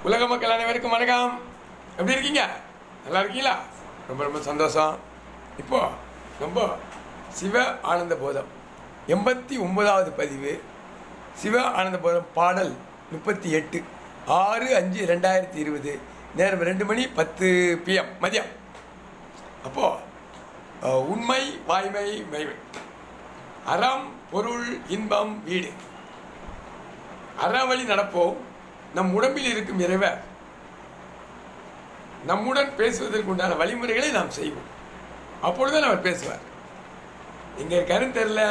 உலக மக்கள் அனைவருக்கும் வணக்கம் எப்படி இருக்கீங்க நல்லா இருக்கீங்களா ரொம்ப ரொம்ப சந்தோஷம் இப்போ ரொம்ப சிவ ஆனந்த போதம் எண்பத்தி ஒன்பதாவது பதிவு சிவ ஆனந்த போதம் பாடல் முப்பத்தி எட்டு ஆறு அஞ்சு ரெண்டாயிரத்தி இருபது நேரம் ரெண்டு மணி பத்து பிஎம் மதியம் அப்போது உண்மை வாய்மை மெய்மை அறம் பொருள் இன்பம் வீடு அறவழி நடப்போம் நம் உடம்பில் இருக்கும் இறைவர் நம்முடன் பேசுவதற்கு உண்டான வழிமுறைகளை நாம் செய்வோம் அப்பொழுதுதான் அவர் பேசுவார் எங்க இருக்காருன்னு தெரில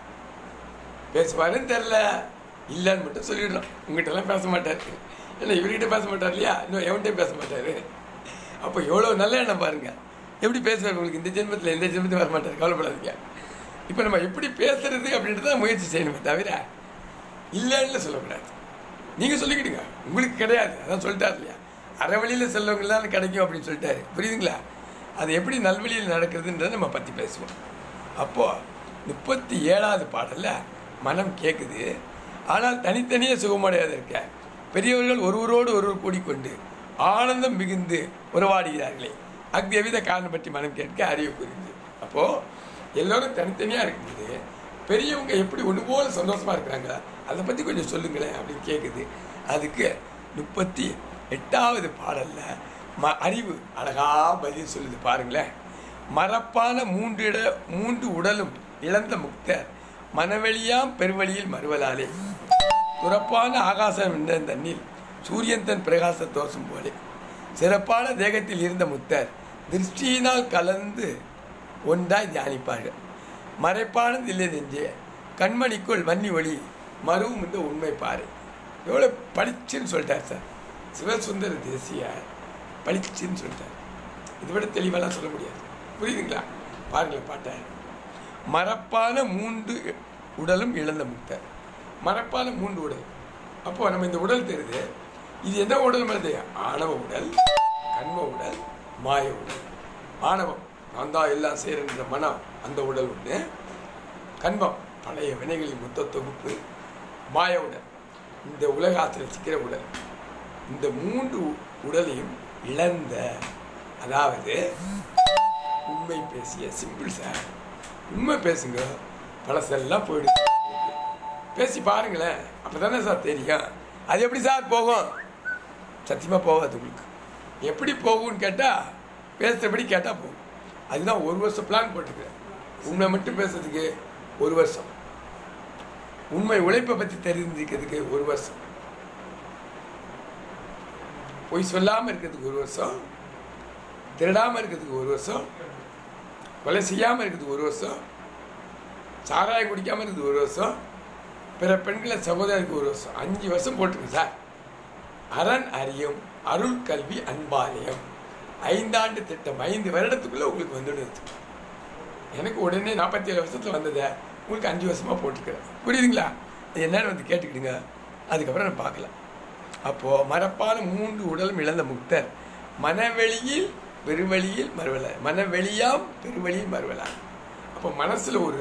பேசுவாருன்னு தெரில இல்லைன்னு மட்டும் சொல்லிடுறோம் உங்ககிட்ட எல்லாம் பேச மாட்டார் ஏன்னா இவர்கிட்ட பேச மாட்டார் இல்லையா இன்னும் எவன்கிட்டயும் பேச மாட்டார் அப்போ எவ்வளோ நல்ல எண்ணம் பாருங்க எப்படி பேசுவார் உங்களுக்கு இந்த ஜென்மத்தில் எந்த ஜென்மத்தையும் வர மாட்டார் கவலைப்படாதீங்க இப்போ நம்ம எப்படி பேசுறது அப்படின்ட்டு தான் முயற்சி செய்யணுமே தவிர இல்லைன்னு சொல்லக்கூடாது நீங்கள் சொல்லிக்கிடுங்க உங்களுக்கு கிடையாது அதான் சொல்லிட்டார் இல்லையா அறவழியில் செல்லவங்க தான் கிடைக்கும் அப்படின்னு சொல்லிட்டாரு புரியுதுங்களா அது எப்படி நல்வழியில் நடக்குதுன்றதை நம்ம பற்றி பேசுவோம் அப்போது முப்பத்தி ஏழாவது பாடலில் மனம் கேட்குது ஆனால் தனித்தனியே சுகமடையாது இருக்க பெரியவர்கள் ஒருவரோடு ஒருவர் கூடிக்கொண்டு ஆனந்தம் மிகுந்து உறவாடுகிறார்களே அஃது எவ்வித காரணம் பற்றி மனம் கேட்க அறிவு புரியுது அப்போது எல்லோரும் தனித்தனியாக இருக்கும்போது பெரியவங்க எப்படி ஒன்று போல சந்தோஷமாக இருக்கிறாங்க அதை பற்றி கொஞ்சம் சொல்லுங்களேன் அப்படின்னு கேட்குது அதுக்கு முப்பத்தி எட்டாவது பாடலில் ம அறிவு அழகாக பதில் சொல்லுது பாருங்களேன் மரப்பான மூன்றிட மூன்று உடலும் இழந்த முக்தர் மனவெளியாம் பெருவழியில் மறுவலாலே துறப்பான ஆகாசம் என்ற தண்ணில் சூரியன் தன் பிரகாச தோஷம் போலே சிறப்பான தேகத்தில் இருந்த முத்தர் திருஷ்டியினால் கலந்து ஒன்றாய் தியானிப்பார்கள் மறைப்பானது இல்லை நெஞ்சே கண்மணிக்குள் வன்னி ஒளி மறுவும் இந்த உண்மை பாரு எவ்வளோ பளிச்சுன்னு சொல்லிட்டார் சார் சிவசுந்தர தேசிய பளிச்சுன்னு சொல்லிட்டார் இதை விட தெளிவெல்லாம் சொல்ல முடியாது புரியுதுங்களா பாருங்களேன் பாட்டை மரப்பான மூன்று உடலும் இழந்த முக்தர் மரப்பான மூன்று உடல் அப்போ நம்ம இந்த உடல் தெரியுது இது என்ன உடல் மாதிரி ஆணவ உடல் கண்ம உடல் மாய உடல் ஆணவம் நான் தான் எல்லாம் செய்கிறன்ற மனம் அந்த உடல் ஒன்று கண்பம் பழைய வினைகளின் மொத்த தொகுப்பு மாய உடல் இந்த உலக ஆற்றில் சிக்கிற உடல் இந்த மூன்று உடலையும் இழந்த அதாவது உண்மை பேசிய சிம்பிள் சார் உண்மை பேசுங்க பழசெல்லாம் போயிடுது பேசி பாருங்களேன் அப்போ தானே சார் தெரியும் அது எப்படி சார் போகும் சத்தியமாக போகாது உங்களுக்கு எப்படி போகும்னு கேட்டால் பேசுகிறபடி கேட்டால் போகும் அதுதான் ஒரு வருஷம் பிளான் போட்டுக்கிறேன் உண்மை மட்டும் பேசுறதுக்கு ஒரு வருஷம் உண்மை உழைப்பை பற்றி தெரிஞ்சுக்கிறதுக்கு ஒரு வருஷம் பொய் சொல்லாமல் இருக்கிறதுக்கு ஒரு வருஷம் திருடாமல் இருக்கிறதுக்கு ஒரு வருஷம் கொலை செய்யாமல் இருக்கிறதுக்கு ஒரு வருஷம் சாராயம் குடிக்காமல் இருக்கிறது ஒரு வருஷம் பிற பெண்களை சகோதரருக்கு ஒரு வருஷம் அஞ்சு வருஷம் போட்டிருக்கு சார் அரண் அறியும் அருள் கல்வி அன்பாலயம் ஐந்தாண்டு திட்டம் ஐந்து வருடத்துக்குள்ளே உங்களுக்கு வந்துடுது எனக்கு உடனே நாற்பத்தி ஏழு வருஷத்தில் வந்ததை உங்களுக்கு அஞ்சு வருஷமாக போட்டுக்கிறேன் புரியுதுங்களா அது என்னன்னு வந்து கேட்டுக்கிடுங்க அதுக்கப்புறம் நான் பார்க்கலாம் அப்போது மரப்பான மூன்று உடலும் இழந்த முக்தர் மனவெளியில் பெருவழியில் மறுவல மனவெளியாம் பெருவழியில் மறுவலா அப்போ மனசில் ஒரு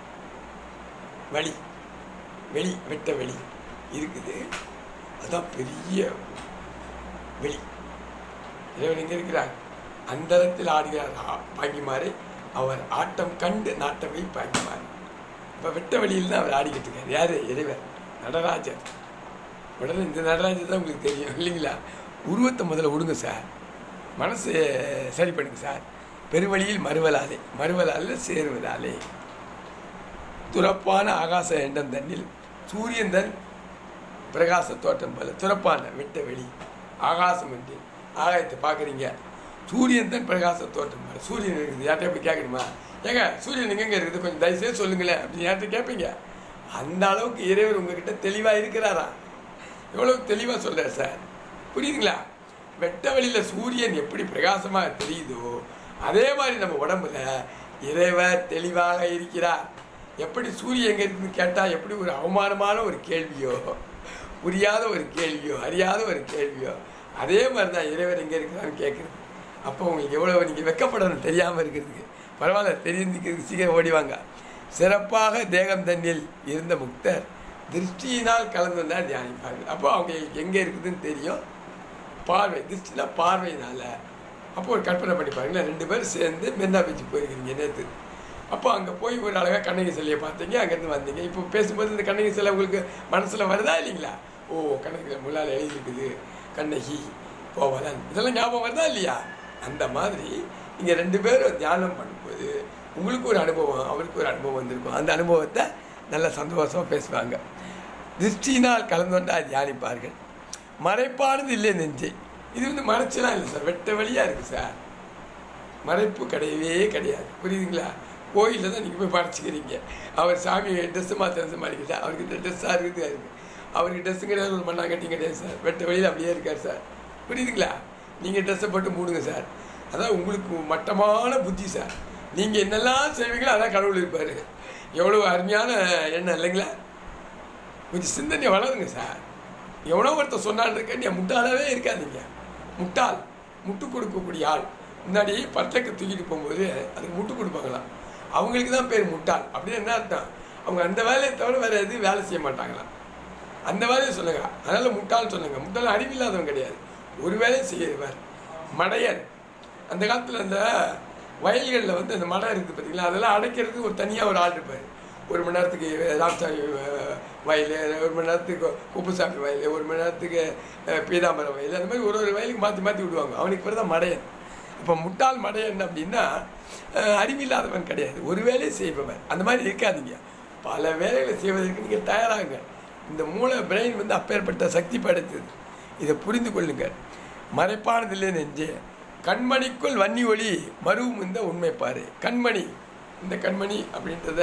வழி வெளி வெட்ட வெளி இருக்குது அதுதான் பெரிய வெளி இறைவன் எங்கே இருக்கிறார் அந்தரத்தில் ஆடுகிறார் பாங்கிமாறு அவர் ஆட்டம் கண்டு நாட்டமை பாங்கிமாறு இப்போ வெட்ட வெளியில் தான் அவர் ஆடிக்கிட்டு இருக்கார் யார் இறைவர் நடராஜர் உடனே இந்த நடராஜர் தான் உங்களுக்கு தெரியும் இல்லைங்களா உருவத்தை முதல்ல விடுங்க சார் மனசு சரி பண்ணுங்க சார் பெருவழியில் மறுவலாலே மறுவலாலே சேருவதாலே துறப்பான ஆகாச எண்டம் தண்ணில் சூரியன் தன் பிரகாச தோட்டம் போல துறப்பான வெட்ட வெளி ஆகாசம் என்று ஆகாயத்தை பார்க்குறீங்க சூரியன் தான் பிரகாச தோட்டம் போல சூரியன் இருக்குது யார்கிட்ட போய் கேட்கணுமா ஏங்க சூரியன் எங்கெங்க இருக்குது கொஞ்சம் தயவுசெய்து சொல்லுங்களேன் அப்படின்னு யார்கிட்ட கேட்பீங்க அந்த அளவுக்கு இறைவர் உங்ககிட்ட தெளிவாக இருக்கிறாரா எவ்வளோ தெளிவாக சொல்கிறார் சார் புரியுதுங்களா வெட்ட வெளியில் சூரியன் எப்படி பிரகாசமாக தெரியுதோ அதே மாதிரி நம்ம உடம்புல இறைவர் தெளிவாக இருக்கிறார் எப்படி சூரியன் எங்கே இருக்குன்னு கேட்டால் எப்படி ஒரு அவமானமான ஒரு கேள்வியோ புரியாத ஒரு கேள்வியோ அறியாத ஒரு கேள்வியோ அதே மாதிரி தான் இறைவர் எங்கே இருக்கிறான்னு கேட்குறது அப்போ உங்களுக்கு எவ்வளோ நீங்கள் வெக்கப்படணும் தெரியாமல் இருக்கிறதுக்கு பரவாயில்ல தெரிஞ்சுக்கிறதுக்கு சீக்கிரம் ஓடிவாங்க சிறப்பாக தேகம் தண்ணில் இருந்த முக்தர் திருஷ்டியினால் கலந்து தான் தியானிப்பார்கள் அப்போ அவங்க எங்கே இருக்குதுன்னு தெரியும் பார்வை திருஷ்டினா பார்வையினால அப்போ ஒரு கற்பனை பண்ணி பாருங்களேன் ரெண்டு பேரும் சேர்ந்து மெரினா பீச் போயிருக்கிறீங்க நேற்று அப்போ அங்கே போய் ஒரு அழகாக கண்ணகி சிலையை பார்த்தீங்க அங்கேருந்து வந்தீங்க இப்போ பேசும்போது இந்த கண்ணகி சிலை உங்களுக்கு மனசில் வருதா இல்லைங்களா ஓ கண்ணகி முள்ளால் எழுதியிருக்குது கண்ணகி போவலன் இதெல்லாம் ஞாபகம் வருதா இல்லையா அந்த மாதிரி இங்கே ரெண்டு பேரும் தியானம் பண்ணும்போது உங்களுக்கு ஒரு அனுபவம் அவருக்கு ஒரு அனுபவம் வந்திருக்கும் அந்த அனுபவத்தை நல்ல சந்தோஷமாக பேசுவாங்க திருஷ்டினால் கலந்துண்டா தியானிப்பார்கள் மறைப்பானது இல்லை நெஞ்சை இது வந்து மறைச்சலாம் இல்லை சார் வெட்ட வழியாக இருக்குது சார் மறைப்பு கிடையவே கிடையாது புரியுதுங்களா கோயிலில் தான் நீங்கள் போய் மறைச்சிக்கிறீங்க அவர் சாமி ட்ரெஸ்ஸு மாற்ற மாறிக்கிட்டா அவருக்கு ட்ரெஸ்ஸாக இருக்குது இருக்குது அவருக்கு ட்ரெஸ்ஸு கிடையாது ஒரு மண்ணாங்கட்டியும் கிடையாது சார் வெட்ட வழியில் அப்படியே இருக்கார் சார் புரியுதுங்களா நீங்கள் ட்ரெஸ்ஸை போட்டு மூடுங்க சார் அதான் உங்களுக்கு மட்டமான புத்தி சார் நீங்கள் என்னெல்லாம் செய்வீங்களோ அதான் கடவுள் இருப்பார் எவ்வளோ அருமையான எண்ணம் இல்லைங்களா கொஞ்சம் சிந்தனை வளருங்க சார் எவனோ ஒருத்தர் சொன்னான்னு இருக்க நீ முட்டாளாவே இருக்காதீங்க முட்டாள் முட்டு கொடுக்கக்கூடிய ஆள் முன்னாடி பட்டக்கு தூக்கிட்டு போகும்போது அதுக்கு முட்டு கொடுப்பாங்களாம் அவங்களுக்கு தான் பேர் முட்டாள் அப்படின்னு என்ன அர்த்தம் அவங்க அந்த வேலையை தவிர வேறு எதுவும் வேலை செய்ய மாட்டாங்களாம் அந்த வேலையை சொல்லுங்க அதனால் முட்டாள்னு சொல்லுங்க முட்டாள் அறிவில்லாதவன் கிடையாது ஒரு வேலையும் செய்யறவர் மடையன் அந்த காலத்தில் அந்த வயல்களில் வந்து அந்த மடம் இருக்குது பார்த்தீங்களா அதெல்லாம் அடைக்கிறதுக்கு ஒரு தனியாக ஒரு ஆள் இருப்பார் ஒரு மணி நேரத்துக்கு ராமசாமி அஹ், வயல் ஒரு மணி நேரத்துக்கு குப்புசாமி வயல் ஒரு மணி நேரத்துக்கு அஹ், பீதாம்பரம் வயல் அந்த மாதிரி ஒரு ஒரு வயலுக்கு மாற்றி மாற்றி விடுவாங்க அவனுக்கு பேர் தான் மடையன் இப்போ முட்டாள் மடையன் அப்படின்னா அஹ், அறிவில்லாதவன் கிடையாது ஒரு வேலையை செய்பவன் அந்த மாதிரி இருக்காதீங்க பல வேலைகளை செய்வதற்கு நீங்கள் தயாராகுங்க இந்த மூளை பிரெயின் வந்து அப்பேற்பட்ட சக்தி படைத்தது இதை புரிந்து கொள்ளுங்கள் மறைப்பானதில்லை நெஞ்சே கண்மணிக்குள் வன்னி ஒளி மருவும் இந்த உண்மை பாரு கண்மணி இந்த கண்மணி அப்படின்றத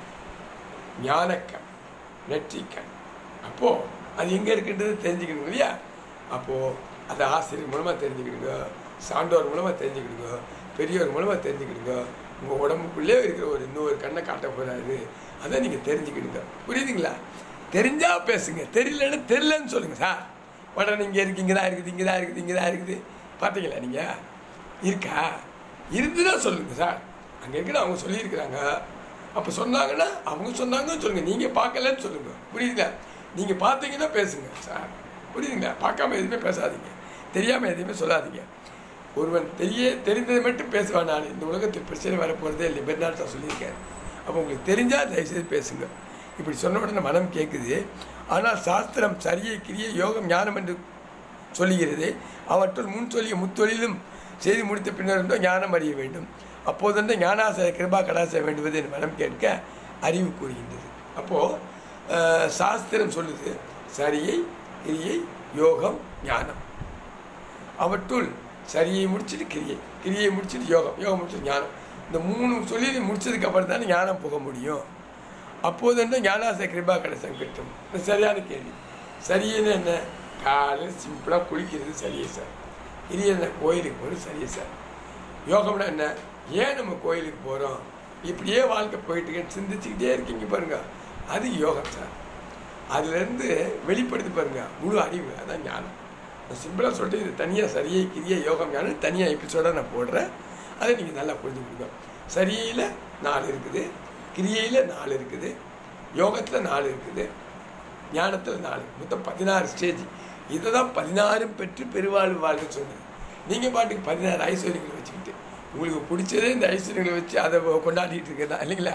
ஞானக்கண் நெற்றிக்கண் அப்போது அது எங்கே இருக்குன்றது தெரிஞ்சுக்கணும் இல்லையா அப்போது அதை ஆசிரியர் மூலமாக தெரிஞ்சுக்கிடுங்க சான்றோர் மூலமாக தெரிஞ்சுக்கிடுங்க பெரியோர் மூலமாக தெரிஞ்சுக்கிடுங்க உங்கள் உடம்புக்குள்ளே இருக்கிற ஒரு இன்னொரு கண்ணை காட்ட போகிறாரு அதை நீங்கள் தெரிஞ்சுக்கிடுங்க புரியுதுங்களா தெரிஞ்சால் பேசுங்க தெரியலன்னு தெரிலன்னு சொல்லுங்கள் சார் உடனே இங்கே இருக்கு இங்கே தான் இருக்குது இங்கே தான் இருக்குது இங்கே தான் இருக்குது பார்த்தீங்களா நீங்கள் இருக்கா இருந்துன்னா சொல்லுங்கள் சார் அங்கே இருக்குன்னு அவங்க சொல்லியிருக்கிறாங்க அப்போ சொன்னாங்கன்னா அவங்க சொன்னாங்கன்னு சொல்லுங்கள் நீங்கள் பார்க்கலன்னு சொல்லுங்கள் புரியுதுங்களா நீங்கள் பார்த்தீங்கன்னா பேசுங்க சார் புரியுதுங்களா பார்க்காம எதுவுமே பேசாதீங்க தெரியாமல் எதுவுமே சொல்லாதீங்க ஒருவன் தெரிய தெரிந்ததை மட்டும் பேசுவான் நான் இந்த உலகத்தில் பிரச்சனை வரப்போகிறதே இல்லை பெர்னாட் தான் சொல்லியிருக்கேன் அப்போ உங்களுக்கு தெரிஞ்சால் தயவுசெய்து பேசுங்க இப்படி சொன்ன உடனே மனம் கேட்குது ஆனால் சாஸ்திரம் சரியை கிரிய யோகம் ஞானம் என்று சொல்லுகிறது அவற்றுள் முன் சொல்லிய முத்தொழிலும் செய்து முடித்த பின்னர் இருந்தோ ஞானம் அறிய வேண்டும் அப்போதென்று ஞானாசய கிருபா கடாசய வேண்டுவது என் மனம் கேட்க அறிவு கூறுகின்றது அப்போது சாஸ்திரம் சொல்லுது சரியை கிரியை யோகம் ஞானம் அவற்றுள் சரியை முடிச்சுட்டு கிரியை கிரியை முடிச்சுட்டு யோகம் யோகம் முடிச்சுட்டு ஞானம் இந்த மூணு சொல்லி முடிச்சதுக்கு அப்புறம் தானே ஞானம் போக முடியும் அப்போது என்ன ஞானாச கிருபா கடைசம் கிட்டும் இது சரியான கேள்வி சரின்னு என்ன காலையில் சிம்பிளாக குளிக்கிறது சரியே சார் இது என்ன கோயிலுக்கு போகிறது சரியே சார் யோகம்னா என்ன ஏன் நம்ம கோயிலுக்கு போகிறோம் இப்படியே வாழ்க்கை போயிட்டு சிந்திச்சுக்கிட்டே இருக்கீங்க பாருங்க அது யோகம் சார் அதுலேருந்து வெளிப்படுத்தி பாருங்க முழு அறிவு அதான் ஞானம் நான் சிம்பிளாக சொல்லிட்டு இது தனியாக சரியை கிரியை யோகம் ஞானம் தனியாக எபிசோடாக நான் போடுறேன் அதை நீங்கள் நல்லா புரிஞ்சுக்கோங்க சரியில் நாலு இருக்குது கிரியையில் நாலு இருக்குது யோகத்தில் நாலு இருக்குது ஞானத்தில் நாலு மொத்தம் பதினாறு ஸ்டேஜ் இதை தான் பதினாறும் பெற்று பெருவாழ்வு வாழ்க்கை சொன்னது நீங்கள் பாட்டுக்கு பதினாறு ஐஸ்வர்யங்களை வச்சுக்கிட்டு உங்களுக்கு பிடிச்சதே இந்த ஐஸ்வர்யங்களை வச்சு அதை கொண்டாடிட்டு இருக்கிறதா இல்லைங்களா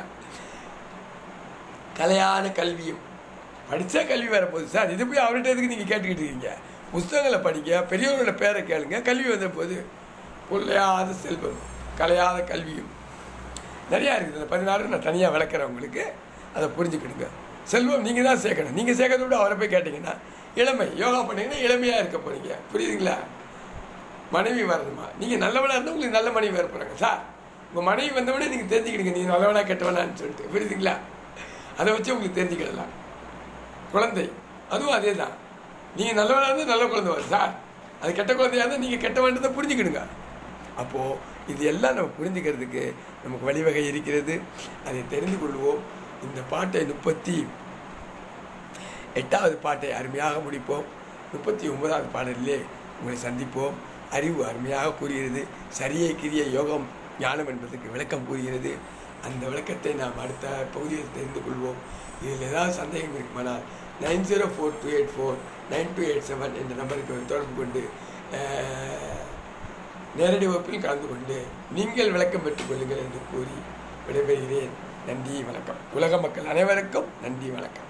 கலையான கல்வியும் படித்தா கல்வி வரப்போகுது சார் இது போய் அவர்கிட்ட எதுக்கு நீங்கள் கேட்டுக்கிட்டு இருக்கீங்க புஸ்தகங்களை படிங்க பெரியவர்களோட பேரை கேளுங்க கல்வி வந்த போது கொள்ளையாத செல்வம் கலையாத கல்வியும் நிறையா இருக்குது அந்த பதினாறு நான் தனியாக விளக்குறேன் உங்களுக்கு அதை புரிஞ்சுக்கிடுங்க செல்வம் நீங்கள் தான் சேர்க்கணும் நீங்கள் சேர்க்கறத விட அவரை போய் கேட்டிங்கன்னா இளமை யோகா பண்ணீங்கன்னா இளமையாக இருக்க போகிறீங்க புரியுதுங்களா மனைவி வரணுமா நீங்கள் நல்லவனாக இருந்தால் உங்களுக்கு நல்ல மனைவி வர போகிறாங்க சார் உங்கள் மனைவி வந்தவொடனே நீங்கள் தெரிஞ்சுக்கிடுங்க நீங்கள் நல்லவனா கெட்டவனான்னு சொல்லிட்டு புரியுதுங்களா அதை வச்சு உங்களுக்கு தெரிஞ்சுக்கிடலாம் குழந்தை அதுவும் அதே தான் நீங்கள் நல்லவனாக இருந்தால் நல்ல குழந்தை வரும் சார் அது கெட்ட குழந்தையாக இருந்தால் நீங்கள் கெட்டவன்றதை புரிஞ்சுக்கிடுங்க அப்போது இது எல்லாம் நம்ம புரிஞ்சுக்கிறதுக்கு நமக்கு வழிவகை இருக்கிறது அதை தெரிந்து கொள்வோம் இந்த பாட்டை முப்பத்தி எட்டாவது பாட்டை அருமையாக முடிப்போம் முப்பத்தி ஒன்பதாவது பாடலிலே உங்களை சந்திப்போம் அறிவு அருமையாக கூறுகிறது சரியை கிரிய யோகம் ஞானம் என்பதற்கு விளக்கம் கூறுகிறது அந்த விளக்கத்தை நாம் அடுத்த பகுதியில் தெரிந்து கொள்வோம் இதில் ஏதாவது சந்தேகம் இருக்குமானால் nine zero four two eight four nine two eight seven என்ற நம்பருக்கு தொடர்பு கொண்டு அஹ், நேரடி வகுப்பில் கலந்து கொண்டு நீங்கள் விளக்கம் பெற்றுக் கொள்ளுங்கள் என்று கூறி விடைபெறுகிறேன் நன்றி வணக்கம் உலக மக்கள் அனைவருக்கும் நன்றி வணக்கம்